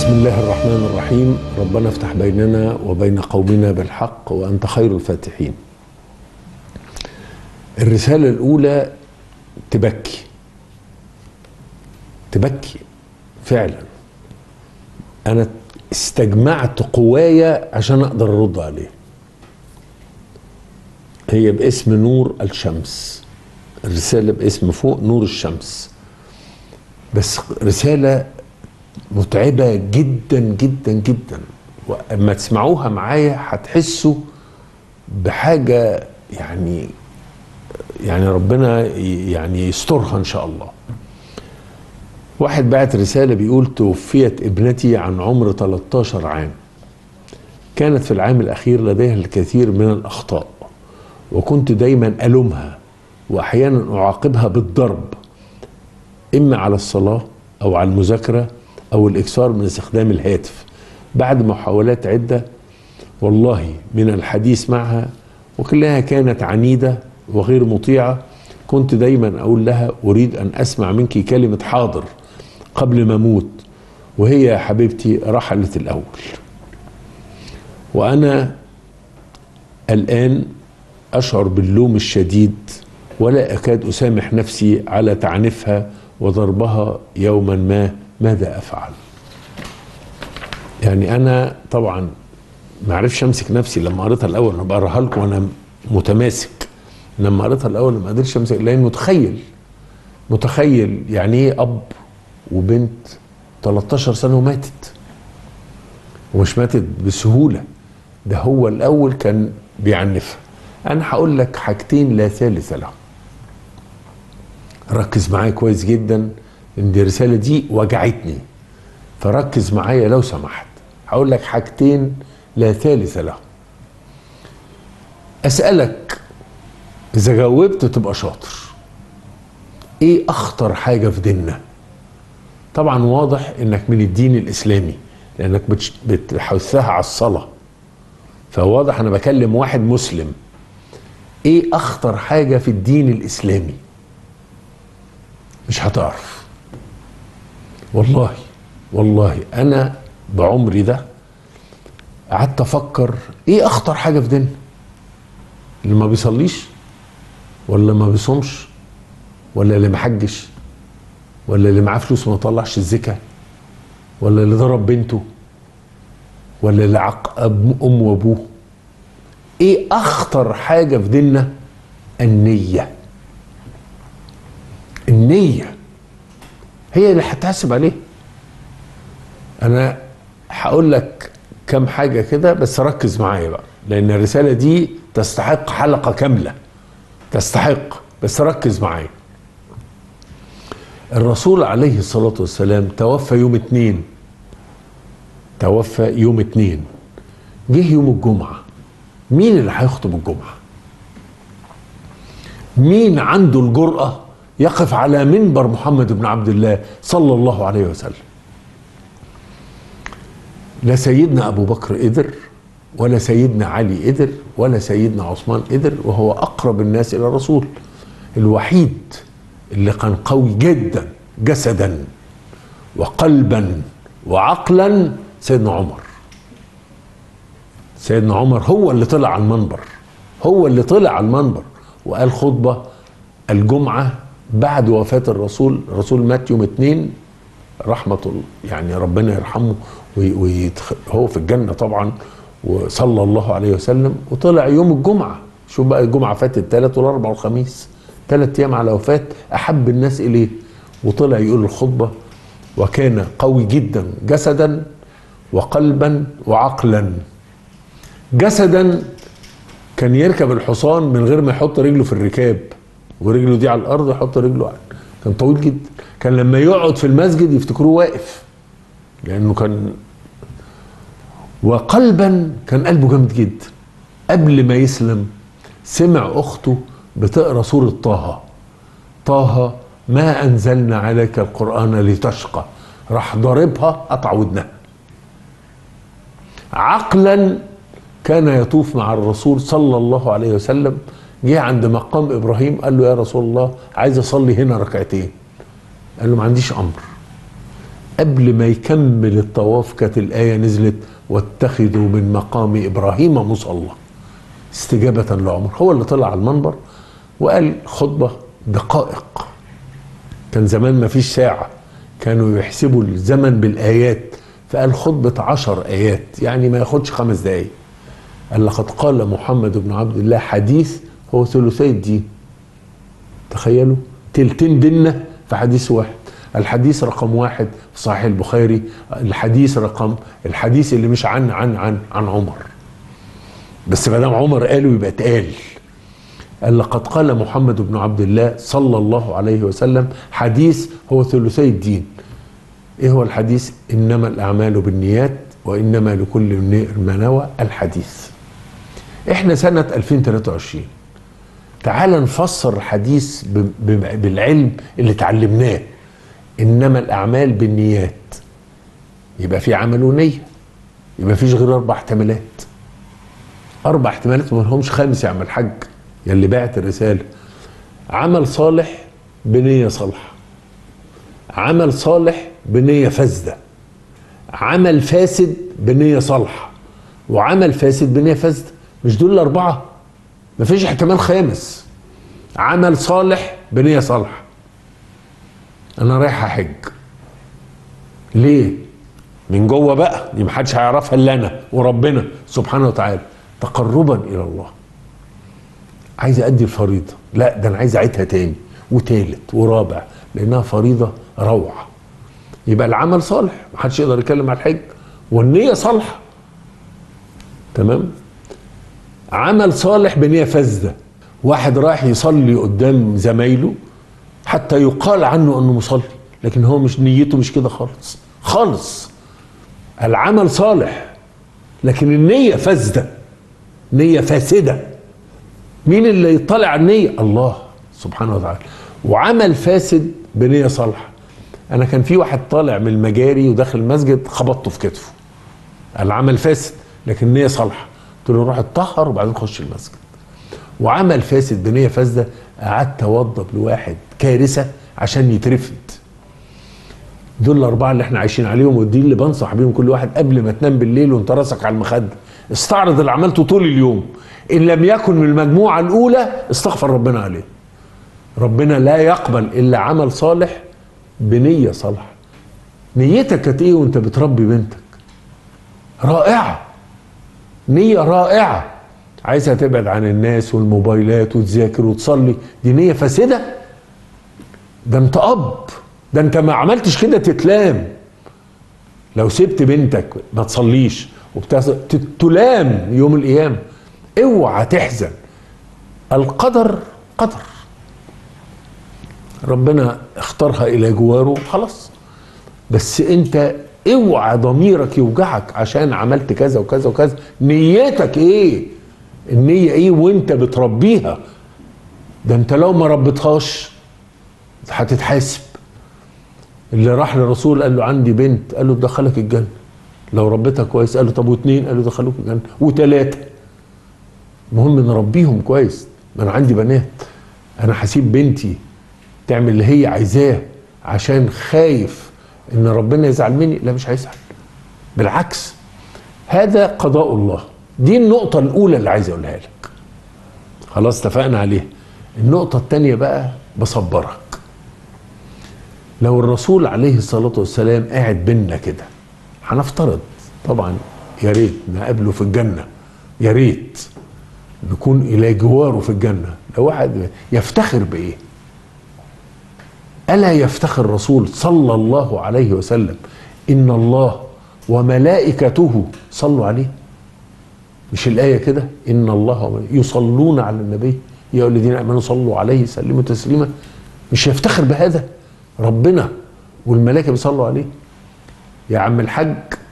بسم الله الرحمن الرحيم ربنا افتح بيننا وبين قومنا بالحق وانت خير الفاتحين الرساله الاولى تبكي تبكي فعلا انا استجمعت قوايا عشان اقدر ارد عليه هي باسم نور الشمس الرساله باسم فوق نور الشمس بس رساله متعبة جدا جدا جدا واما تسمعوها معايا هتحسوا بحاجة يعني يعني ربنا يعني يسترها ان شاء الله واحد بعت رسالة بيقول توفيت ابنتي عن عمر 13 عام كانت في العام الأخير لديها الكثير من الأخطاء وكنت دايما ألومها وأحيانا أعاقبها بالضرب إما على الصلاة أو على المذاكرة او الاكثار من استخدام الهاتف بعد محاولات عده والله من الحديث معها وكلها كانت عنيده وغير مطيعه كنت دايما اقول لها اريد ان اسمع منك كلمه حاضر قبل ما اموت وهي يا حبيبتي رحلت الاول وانا الان اشعر باللوم الشديد ولا اكاد اسامح نفسي على تعنيفها وضربها يوما ما ماذا افعل يعني انا طبعا ما عرفش امسك نفسي لما قريتها الاول انا بقراها لكم وانا متماسك لما قريتها الاول ما قدرتش امسك لان متخيل متخيل يعني ايه اب وبنت 13 سنه وماتت ومش ماتت بسهوله ده هو الاول كان بيعنفها انا هقول لك حاجتين لا ثالث لهم ركز معايا كويس جدا ان دي الرساله دي وجعتني فركز معايا لو سمحت هقول لك حاجتين لا ثالث لهم اسالك اذا جاوبت تبقى شاطر ايه اخطر حاجه في ديننا طبعا واضح انك من الدين الاسلامي لانك بتحثها على الصلاه فواضح انا بكلم واحد مسلم ايه اخطر حاجه في الدين الاسلامي مش هتعرف والله والله انا بعمري ده قعدت افكر ايه اخطر حاجه في ديننا اللي ما بيصليش ولا ما بيصومش ولا اللي ما حجش ولا اللي معاه فلوس ما طلعش الزكاه ولا اللي ضرب بنته ولا اللي عق امه وابوه ايه اخطر حاجه في ديننا النيه النيه هي اللي هتحاسب عليه انا هقول لك كم حاجه كده بس ركز معايا بقى لان الرساله دي تستحق حلقه كامله تستحق بس ركز معايا الرسول عليه الصلاه والسلام توفى يوم اتنين توفى يوم اتنين جه يوم الجمعه مين اللي هيخطب الجمعه مين عنده الجرأة يقف على منبر محمد بن عبد الله صلى الله عليه وسلم لا سيدنا ابو بكر قدر ولا سيدنا علي قدر ولا سيدنا عثمان قدر وهو اقرب الناس الى الرسول الوحيد اللي كان قوي جدا جسدا وقلبا وعقلا سيدنا عمر سيدنا عمر هو اللي طلع على المنبر هو اللي طلع على المنبر وقال خطبه الجمعه بعد وفاه الرسول الرسول مات يوم اثنين رحمه الله يعني ربنا يرحمه وهو في الجنه طبعا وصلى الله عليه وسلم وطلع يوم الجمعه شوف بقى الجمعه فاتت الثلاث والاربع والخميس ثلاث ايام على وفاه احب الناس اليه وطلع يقول الخطبه وكان قوي جدا جسدا وقلبا وعقلا جسدا كان يركب الحصان من غير ما يحط رجله في الركاب ورجله دي على الارض يحط رجله على كان طويل جدا كان لما يقعد في المسجد يفتكروه واقف لانه كان وقلبا كان قلبه جامد جدا قبل ما يسلم سمع اخته بتقرا سوره طه طه ما انزلنا عليك القران لتشقى راح ضاربها قطع ودنها عقلا كان يطوف مع الرسول صلى الله عليه وسلم جه عند مقام ابراهيم قال له يا رسول الله عايز اصلي هنا ركعتين قال له ما عنديش امر قبل ما يكمل الطواف كانت الآية نزلت واتخذوا من مقام إبراهيم مصلى استجابة لعمر هو اللي طلع على المنبر وقال خطبة دقائق كان زمان ما فيش ساعة كانوا يحسبوا الزمن بالآيات فقال خطبة عشر آيات يعني ما ياخدش خمس دقايق قال لقد قال محمد بن عبد الله حديث هو ثلثي الدين تخيلوا تلتين ديننا في حديث واحد الحديث رقم واحد في صحيح البخاري الحديث رقم الحديث اللي مش عن عن عن عن عمر بس ما دام عمر قاله يبقى اتقال قال لقد قال محمد بن عبد الله صلى الله عليه وسلم حديث هو ثلثي الدين ايه هو الحديث انما الاعمال بالنيات وانما لكل امرئ ما نوى الحديث احنا سنه 2023 تعال نفسر الحديث ب- ب- بالعلم اللي اتعلمناه انما الاعمال بالنيات يبقى في عمل ونيه يبقى فيش غير اربع احتمالات اربع احتمالات ما لهمش خامس يا عم الحاج يا اللي بعت الرساله عمل صالح بنيه صالحه عمل صالح بنيه فاسده عمل فاسد بنيه صالحه وعمل فاسد بنيه فاسده مش دول الاربعه مفيش احتمال خامس عمل صالح بنيه صالحه انا رايح احج ليه من جوه بقى دي محدش هيعرفها الا انا وربنا سبحانه وتعالى تقربا الى الله عايز ادي الفريضه لا ده انا عايز اعيدها تاني وتالت ورابع لانها فريضه روعه يبقى العمل صالح محدش يقدر يتكلم على الحج والنيه صالحه تمام عمل صالح بنيه فاسده واحد رايح يصلي قدام زمايله حتى يقال عنه انه مصلي لكن هو مش نيته مش كده خالص خالص العمل صالح لكن النية فاسدة نية فاسدة مين اللي يطلع على النية الله سبحانه وتعالى وعمل فاسد بنية صالحة انا كان في واحد طالع من المجاري وداخل المسجد خبطته في كتفه العمل فاسد لكن النية صالحة قلت له روح اتطهر وبعدين خش المسجد وعمل فاسد بنية فاسدة قعدت اوضب لواحد كارثة عشان يترفد دول الأربعة اللي احنا عايشين عليهم ودي اللي بنصح بيهم كل واحد قبل ما تنام بالليل وانت راسك على المخدة استعرض اللي عملته طول اليوم إن لم يكن من المجموعة الأولى استغفر ربنا عليه ربنا لا يقبل إلا عمل صالح بنية صالحة نيتك كانت إيه وأنت بتربي بنتك رائعة نية رائعة عايزها تبعد عن الناس والموبايلات وتذاكر وتصلي دي نية فاسدة ده انت اب ده انت ما عملتش كده تتلام لو سبت بنتك ما تصليش وبتحصل تلام يوم القيامة اوعى تحزن القدر قدر ربنا اختارها الى جواره خلاص بس انت اوعى ضميرك يوجعك عشان عملت كذا وكذا وكذا نيتك ايه النية ايه وانت بتربيها ده انت لو ما ربيتهاش هتتحاسب اللي راح للرسول قال له عندي بنت قال له تدخلك الجنة لو ربيتها كويس قال له طب واثنين قال له دخلوك الجنة وثلاثة المهم نربيهم كويس ما انا عندي بنات انا هسيب بنتي تعمل اللي هي عايزاه عشان خايف ان ربنا يزعل مني لا مش هيزعل بالعكس هذا قضاء الله دي النقطة الأولى اللي عايز أقولها لك خلاص اتفقنا عليها النقطة التانية بقى بصبرك لو الرسول عليه الصلاة والسلام قاعد بينا كده هنفترض طبعا يا ريت نقابله في الجنة يا ريت نكون إلى جواره في الجنة لو واحد يفتخر بإيه ألا يفتخر الرسول صلى الله عليه وسلم إن الله وملائكته صلوا عليه مش الآية كده إن الله يصلون على النبي يا الذين آمنوا صلوا عليه سلموا تسليما مش يفتخر بهذا ربنا والملائكة بيصلوا عليه يا عم الحاج